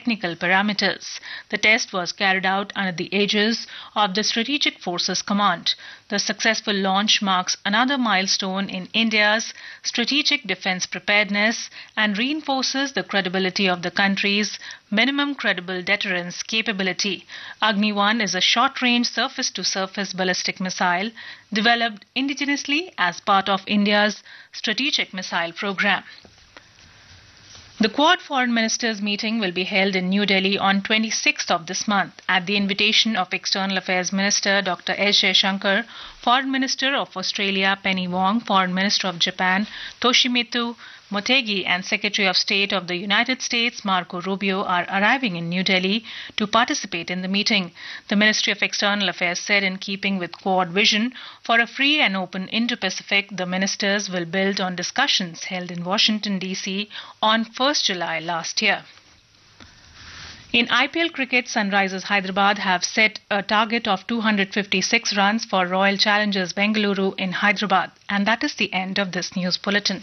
technical parameters. The test was carried out under the aegis of the Strategic Forces Command. The successful launch marks another milestone in India's strategic defense preparedness and reinforces the credibility of the country's minimum credible deterrence capability. Agni 1 is a short range surface to surface ballistic missile developed indigenously as part of India's strategic missile program. The Quad Foreign Ministers meeting will be held in New Delhi on 26th of this month at the invitation of External Affairs Minister Dr. S. Shankar, Foreign Minister of Australia Penny Wong, Foreign Minister of Japan Toshimitsu Motegi and Secretary of State of the United States Marco Rubio are arriving in New Delhi to participate in the meeting. The Ministry of External Affairs said in keeping with Quad vision for a free and open Indo-Pacific, the ministers will build on discussions held in Washington DC on 1st July last year. In IPL cricket, Sunrisers Hyderabad have set a target of 256 runs for Royal Challengers Bengaluru in Hyderabad. And that is the end of this news bulletin.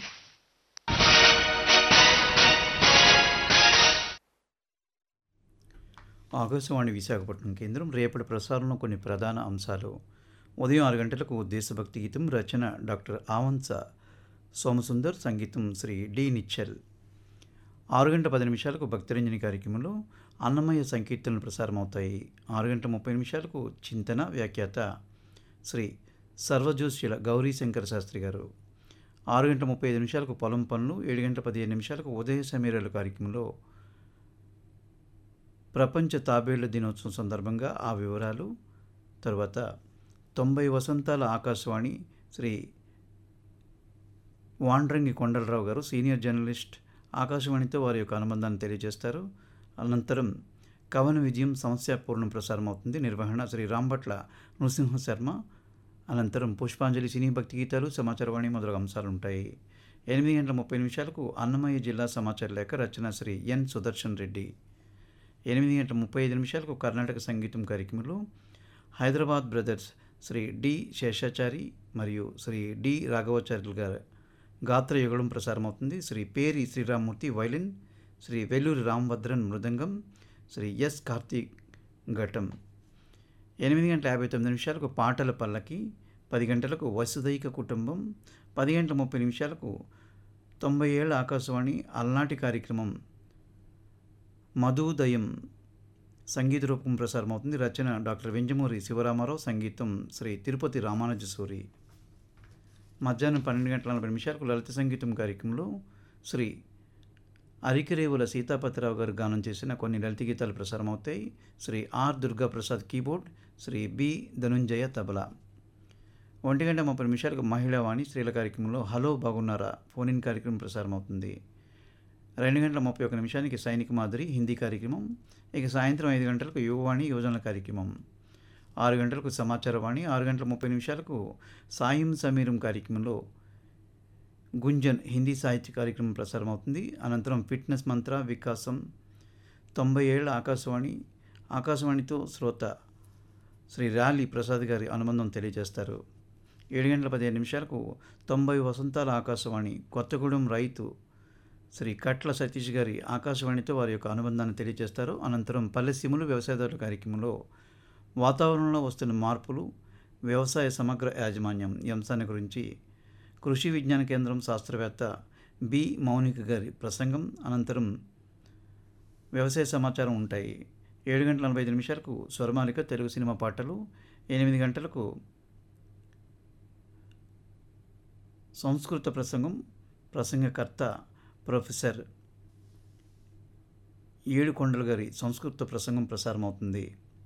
Akashvani Visakhapatnam కేంద్రం రేపటి ప్రసారంలో కొన్ని ప్రధాన అంశాలు ఉదయం ఆరు గంటలకు దేశభక్తి గీతం రచన డాక్టర్ ఆవంస సోమసుందర్ సంగీతం శ్రీ డి నిచ్చల్ ఆరు గంట పది నిమిషాలకు భక్తిరంజని కార్యక్రమంలో అన్నమయ్య సంకీర్తనలు ప్రసారమవుతాయి ఆరు గంట ముప్పై నిమిషాలకు చింతన వ్యాఖ్యాత శ్రీ సర్వజోష్యుల గౌరీశంకర శాస్త్రి గారు ఆరు గంట ముప్పై ఐదు నిమిషాలకు పొలం పనులు ఏడు గంట పదిహేను నిమిషాలకు ఉదయ సమీరాల కార్యక్రమంలో ప్రపంచ తాబేళ్ల దినోత్సవం సందర్భంగా ఆ వివరాలు తర్వాత తొంభై వసంతాల ఆకాశవాణి శ్రీ వాండ్రంగి కొండలరావు గారు సీనియర్ జర్నలిస్ట్ ఆకాశవాణితో వారి యొక్క అనుబంధాన్ని తెలియజేస్తారు అనంతరం కవన విజయం సమస్యాపూర్ణం ప్రసారం అవుతుంది నిర్వహణ శ్రీ రాంభట్ల నృసింహ శర్మ అనంతరం పుష్పాంజలి సినీ భక్తి గీతాలు సమాచారవాణి మొదలగు అంశాలు ఉంటాయి ఎనిమిది గంటల ముప్పై నిమిషాలకు అన్నమయ్య జిల్లా సమాచార లేఖ రచన శ్రీ ఎన్ సుదర్శన్ రెడ్డి ఎనిమిది గంటల ముప్పై ఐదు నిమిషాలకు కర్ణాటక సంగీతం కార్యక్రమంలో హైదరాబాద్ బ్రదర్స్ శ్రీ డి శేషాచారి మరియు శ్రీ డి రాఘవాచార్యులు గారి గాత్ర యుగళం ప్రసారమవుతుంది శ్రీ పేరి శ్రీరామ్మూర్తి వైలిన్ శ్రీ వెల్లూరి రామభద్రన్ మృదంగం శ్రీ ఎస్ కార్తీక్ ఘటం ఎనిమిది గంటల యాభై తొమ్మిది నిమిషాలకు పాటల పల్లకి పది గంటలకు వసుదైక కుటుంబం పది గంటల ముప్పై నిమిషాలకు తొంభై ఏళ్ళ ఆకాశవాణి అలనాటి కార్యక్రమం మధుదయం సంగీత రూపం ప్రసారమవుతుంది రచన డాక్టర్ వెంజమూరి శివరామారావు సంగీతం శ్రీ తిరుపతి రామానుజసూరి మధ్యాహ్నం పన్నెండు గంటల నలభై నిమిషాలకు లలిత సంగీతం కార్యక్రమంలో శ్రీ అరికరేవుల సీతాపతిరావు గారు గానం చేసిన కొన్ని లలిత గీతాలు ప్రసారమవుతాయి Shri R Durga Prasad keyboard Shri B Dhanunjaya తబలా ఒంటి గంట ముప్పై నిమిషాలకు మహిళావాణి స్త్రీల కార్యక్రమంలో హలో బాగున్నారా ఫోన్ ఇన్ కార్యక్రమం ప్రసారమవుతుంది రెండు గంటల ముప్పై ఒక నిమిషానికి సైనిక మాదిరి హిందీ కార్యక్రమం ఇక సాయంత్రం ఐదు గంటలకు యువవాణి యువజనుల కార్యక్రమం ఆరు గంటలకు సమాచారవాణి ఆరు గంటల ముప్పై నిమిషాలకు సాయం సమీరం కార్యక్రమంలో గుంజన్ హిందీ సాహిత్య కార్యక్రమం ప్రసారమవుతుంది అనంతరం ఫిట్నెస్ మంత్ర వికాసం తొంభై ఏళ్ల ఆకాశవాణి ఆకాశవాణితో శ్రోత శ్రీ ర్యాలీ ప్రసాద్ గారి అనుబంధం తెలియజేస్తారు ఏడు గంటల పదిహేను నిమిషాలకు తొంభై వసంతాల ఆకాశవాణి కొత్తగూడెం రైతు శ్రీ కట్ల సతీష్ గారి ఆకాశవాణితో వారి యొక్క అనుబంధాన్ని తెలియజేస్తారు అనంతరం పల్లెసీములు వ్యవసాయదారుల కార్యక్రమంలో వాతావరణంలో వస్తున్న మార్పులు వ్యవసాయ సమగ్ర యాజమాన్యం ఈ అంశాన్ని గురించి కృషి విజ్ఞాన కేంద్రం శాస్త్రవేత్త బి మౌనిక గారి ప్రసంగం అనంతరం వ్యవసాయ సమాచారం ఉంటాయి ఏడు గంటల నలభై ఐదు నిమిషాలకు స్వరమాలిక తెలుగు సినిమా పాటలు ఎనిమిది గంటలకు సంస్కృత ప్రసంగం ప్రసంగకర్త ప్రొఫెసర్ ఏడుకొండల గారి సంస్కృత ప్రసంగం ప్రసారమవుతుంది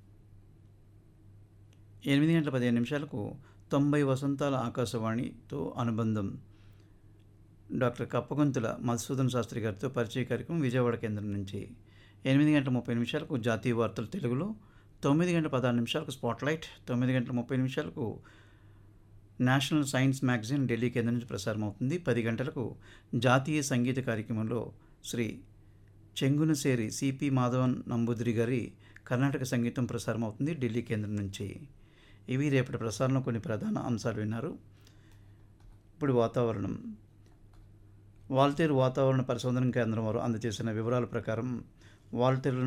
ఎనిమిది గంటల పదిహేను నిమిషాలకు తొంభై వసంతాల ఆకాశవాణితో అనుబంధం డాక్టర్ కప్పగొంతుల మధుసూదన్ శాస్త్రి గారితో పరిచయ కార్యక్రమం విజయవాడ కేంద్రం నుంచి ఎనిమిది గంటల ముప్పై నిమిషాలకు జాతీయ వార్తలు తెలుగులో తొమ్మిది గంటల పదహారు నిమిషాలకు స్పాట్లైట్ తొమ్మిది గంటల ముప్పై నిమిషాలకు నేషనల్ సైన్స్ మ్యాగజైన్ ఢిల్లీ కేంద్రం నుంచి ప్రసారం అవుతుంది పది గంటలకు జాతీయ సంగీత కార్యక్రమంలో శ్రీ చెంగునసేరి సిపి మాధవన్ నంబూదిరి గారి కర్ణాటక సంగీతం ప్రసారం అవుతుంది ఢిల్లీ కేంద్రం నుంచి ఇవి రేపటి ప్రసారంలో కొన్ని ప్రధాన అంశాలు విన్నారు ఇప్పుడు వాతావరణం వాల్తేరు వాతావరణ పరిశోధన కేంద్రం వారు అందజేసిన వివరాల ప్రకారం వాల్తేరులో